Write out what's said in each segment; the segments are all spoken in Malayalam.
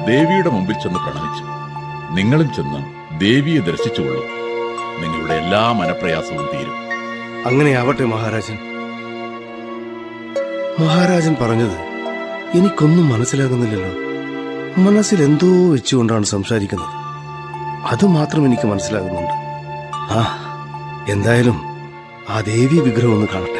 ദേവിയുടെ മുമ്പിൽ ചെന്ന് പ്രണമിച്ചു നിങ്ങളും ചെന്ന് ദേവിയെ ദർശിച്ചുകൊള്ളൂ നിങ്ങളുടെ എല്ലാ മനപ്രയാസവും തീരും അങ്ങനെയാവട്ടെ മഹാരാജൻ മഹാരാജൻ പറഞ്ഞത് എനിക്കൊന്നും മനസ്സിലാകുന്നില്ലല്ലോ മനസ്സിൽ എന്തോ വെച്ചുകൊണ്ടാണ് സംസാരിക്കുന്നത് അത് മാത്രം എനിക്ക് മനസ്സിലാകുന്നുണ്ട് ആ എന്തായാലും ആ ദേവി വിഗ്രഹം ഒന്ന് കാണട്ടെ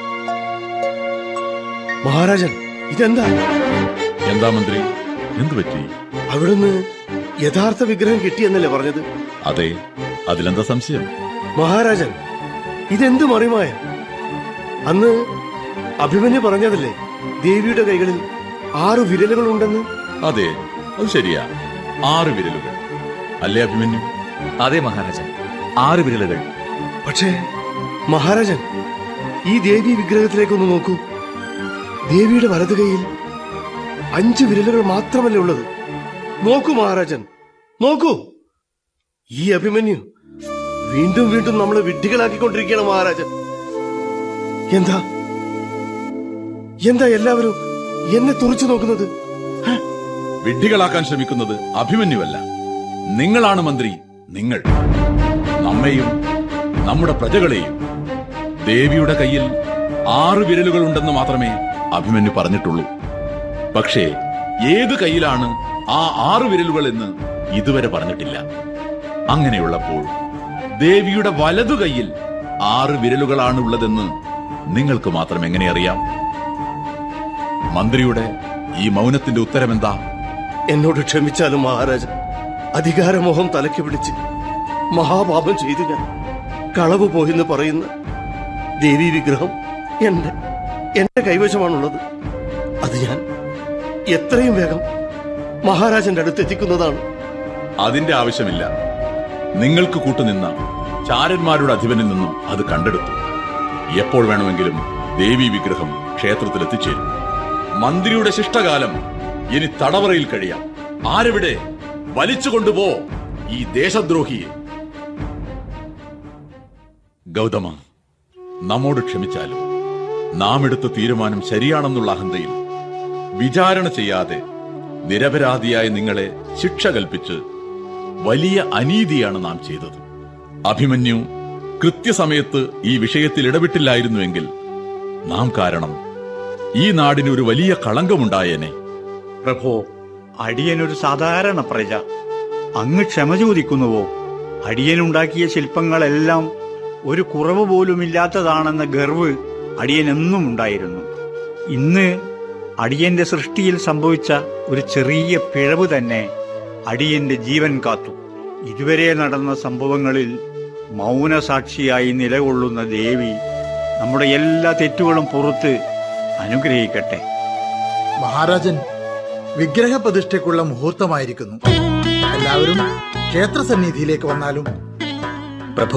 മഹാരാജൻ ഇതെന്താ എന്താ മന്ത്രി എന്തു പറ്റി അവിടുന്ന് യഥാർത്ഥ വിഗ്രഹം കിട്ടിയെന്നല്ലേ പറഞ്ഞത് അതെ അതിലെന്താ സംശയം മഹാരാജൻ ഇതെന്ത് മറിമായ അന്ന് അഭിമന്യു പറഞ്ഞതല്ലേ ദേവിയുടെ കൈകളിൽ ആറ് വിരലുകൾ ഉണ്ടെന്ന് അതെ അത് ശരിയാ ആറ് വിരലുകൾ അല്ലേ അഭിമന്യു അതെ മഹാരാജൻ ആറ് വിരലുകൾ പക്ഷേ മഹാരാജൻ ഈ ദേവി വിഗ്രഹത്തിലേക്കൊന്ന് നോക്കൂ ദേവിയുടെ വലതു കൈയിൽ അഞ്ച് വിരലുകൾ മാത്രമല്ലേ ഉള്ളത് നോക്കൂ മഹാരാജൻ നോക്കൂ ഈ അഭിമന്യു വീണ്ടും വീണ്ടും നമ്മളെ വിഡ്ഢികളാക്കിക്കൊണ്ടിരിക്കുകയാണ് മഹാരാജൻ എന്താ എന്താ എല്ലാവരും എന്നെ തുറച്ചു നോക്കുന്നത് വിഡ്ഢികളാക്കാൻ ശ്രമിക്കുന്നത് അഭിമന്യുവല്ല നിങ്ങളാണ് മന്ത്രി നിങ്ങൾ നമ്മെയും നമ്മുടെ പ്രജകളെയും ദേവിയുടെ കയ്യിൽ ആറ് വിരലുകൾ ഉണ്ടെന്ന് മാത്രമേ അഭിമന്യു പറഞ്ഞിട്ടുള്ളൂ പക്ഷേ ഏത് കയ്യിലാണ് ആ ആറ് വിരലുകൾ എന്ന് ഇതുവരെ പറഞ്ഞിട്ടില്ല അങ്ങനെയുള്ളപ്പോൾ ദേവിയുടെ വലതു കൈയിൽ ആറ് വിരലുകളാണ് ഉള്ളതെന്ന് നിങ്ങൾക്ക് മാത്രം എങ്ങനെ അറിയാം മന്ത്രിയുടെ ഈ മൗനത്തിന്റെ ഉത്തരമെന്താ എന്നോട് ക്ഷമിച്ചാലും മഹാരാജൻ അധികാരമോഹം തലയ്ക്ക് പിടിച്ച് മഹാപാപം ചെയ്തു ഞാൻ കളവ് പോയെന്ന് പറയുന്ന ദേവി വിഗ്രഹം എന്റെ എന്റെ കൈവശമാണുള്ളത് അത് ഞാൻ എത്രയും വേഗം മഹാരാജന്റെ അടുത്ത് എത്തിക്കുന്നതാണ് അതിന്റെ ആവശ്യമില്ല നിങ്ങൾക്ക് കൂട്ടുനിന്ന ചാരന്മാരുടെ അധിപനിൽ നിന്നും അത് കണ്ടെടുത്തു എപ്പോൾ വേണമെങ്കിലും ദേവി വിഗ്രഹം ക്ഷേത്രത്തിൽ എത്തിച്ചേരും മന്ത്രിയുടെ ശിഷ്ടകാലം ഇനി തടവറയിൽ കഴിയാം ആരെവിടെ വലിച്ചു കൊണ്ടുപോ ഈ ദേശദ്രോഹിയെ ഗൗതമ നമ്മോട് ക്ഷമിച്ചാലും നാം എടുത്ത തീരുമാനം ശരിയാണെന്നുള്ള അഹന്തയിൽ വിചാരണ ചെയ്യാതെ നിരപരാധിയായ നിങ്ങളെ ശിക്ഷ കൽപ്പിച്ച് വലിയ അനീതിയാണ് നാം ചെയ്തത് അഭിമന്യു കൃത്യസമയത്ത് ഈ വിഷയത്തിൽ ഇടപെട്ടില്ലായിരുന്നുവെങ്കിൽ നാം കാരണം ഈ നാടിന് ഒരു വലിയ കളങ്കമുണ്ടായേനെ പ്രഭോ അടിയനൊരു സാധാരണ പ്രജ അങ്ങ് ക്ഷമ ചോദിക്കുന്നുവോ അടിയനുണ്ടാക്കിയ ശില്പങ്ങളെല്ലാം ഒരു കുറവ് പോലുമില്ലാത്തതാണെന്ന ഗർവ് അടിയനെന്നും ഉണ്ടായിരുന്നു ഇന്ന് അടിയന്റെ സൃഷ്ടിയിൽ സംഭവിച്ച ഒരു ചെറിയ പിഴവ് തന്നെ അടിയന്റെ ജീവൻ കാത്തു ഇതുവരെ നടന്ന സംഭവങ്ങളിൽ മൗനസാക്ഷിയായി നിലകൊള്ളുന്ന ദേവി നമ്മുടെ എല്ലാ തെറ്റുകളും പുറത്ത് അനുഗ്രഹിക്കട്ടെ മഹാരാജൻ വിഗ്രഹ പ്രതിഷ്ഠയ്ക്കുള്ള മുഹൂർത്തമായിരിക്കുന്നു എല്ലാവരും ക്ഷേത്രസന്നിധിയിലേക്ക് വന്നാലും പ്രഭു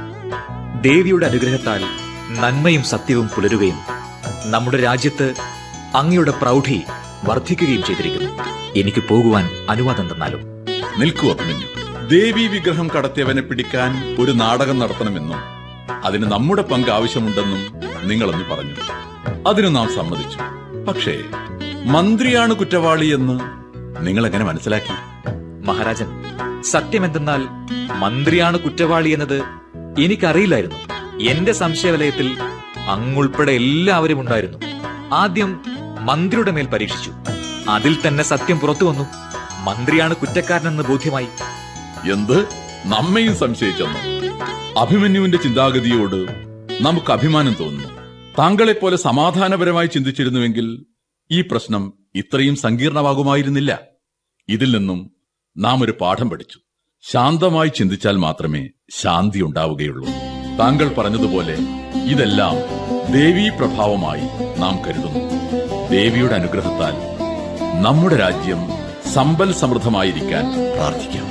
ദേവിയുടെ അനുഗ്രഹത്താൽ നന്മയും സത്യവും പുലരുകയും നമ്മുടെ രാജ്യത്ത് അങ്ങയുടെ പ്രൗഢി വർദ്ധിക്കുകയും ചെയ്തിരിക്കുന്നു എനിക്ക് പോകുവാൻ അനുവാദം തന്നാലും നിൽക്കൂ അഭിമന്യു ദേവി വിഗ്രഹം കടത്തിയവനെ പിടിക്കാൻ ഒരു നാടകം നടത്തണമെന്നും അതിന് നമ്മുടെ പങ്ക് ആവശ്യമുണ്ടെന്നും നിങ്ങളെന്ന് പറഞ്ഞു അതിന് നാം സമ്മതിച്ചു പക്ഷേ മന്ത്രിയാണ് കുറ്റവാളി എന്ന് നിങ്ങൾ എങ്ങനെ മനസ്സിലാക്കി മഹാരാജൻ സത്യമെന്തെന്നാൽ മന്ത്രിയാണ് കുറ്റവാളി എന്നത് എനിക്കറിയില്ലായിരുന്നു എന്റെ സംശയവലയത്തിൽ അങ്ങുൾപ്പെടെ എല്ലാവരും ഉണ്ടായിരുന്നു ആദ്യം മന്ത്രിയുടെ മേൽ പരീക്ഷിച്ചു അതിൽ തന്നെ സത്യം പുറത്തു വന്നു മന്ത്രിയാണ് കുറ്റക്കാരനെന്ന് ബോധ്യമായി എന്ത് നമ്മയും സംശയിച്ചെന്നു അഭിമന്യുവിന്റെ ചിന്താഗതിയോട് നമുക്ക് അഭിമാനം തോന്നുന്നു താങ്കളെപ്പോലെ സമാധാനപരമായി ചിന്തിച്ചിരുന്നുവെങ്കിൽ ഈ പ്രശ്നം ഇത്രയും സങ്കീർണമാകുമായിരുന്നില്ല ഇതിൽ നിന്നും നാം ഒരു പാഠം പഠിച്ചു ശാന്തമായി ചിന്തിച്ചാൽ മാത്രമേ ശാന്തി ഉണ്ടാവുകയുള്ളൂ താങ്കൾ പറഞ്ഞതുപോലെ ഇതെല്ലാം ദേവീ പ്രഭാവമായി നാം കരുതുന്നു ദേവിയുടെ അനുഗ്രഹത്താൽ നമ്മുടെ രാജ്യം സമ്പൽ സമൃദ്ധമായിരിക്കാൻ പ്രാർത്ഥിക്കാം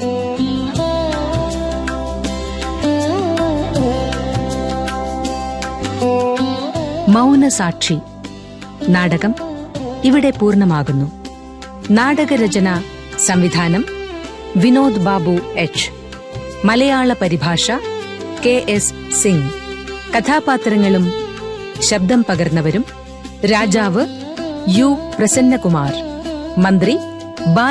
മൗനസാക്ഷി നാടകം ഇവിടെ പൂർണ്ണമാകുന്നു നാടകരചന സംവിധാനം വിനോദ് ബാബു എച്ച് മലയാള പരിഭാഷ കെ എസ് സിംഗ് കഥാപാത്രങ്ങളും ശബ്ദം പകർന്നവരും രാജാവ് യു പ്രസന്നകുമാർ മന്ത്രി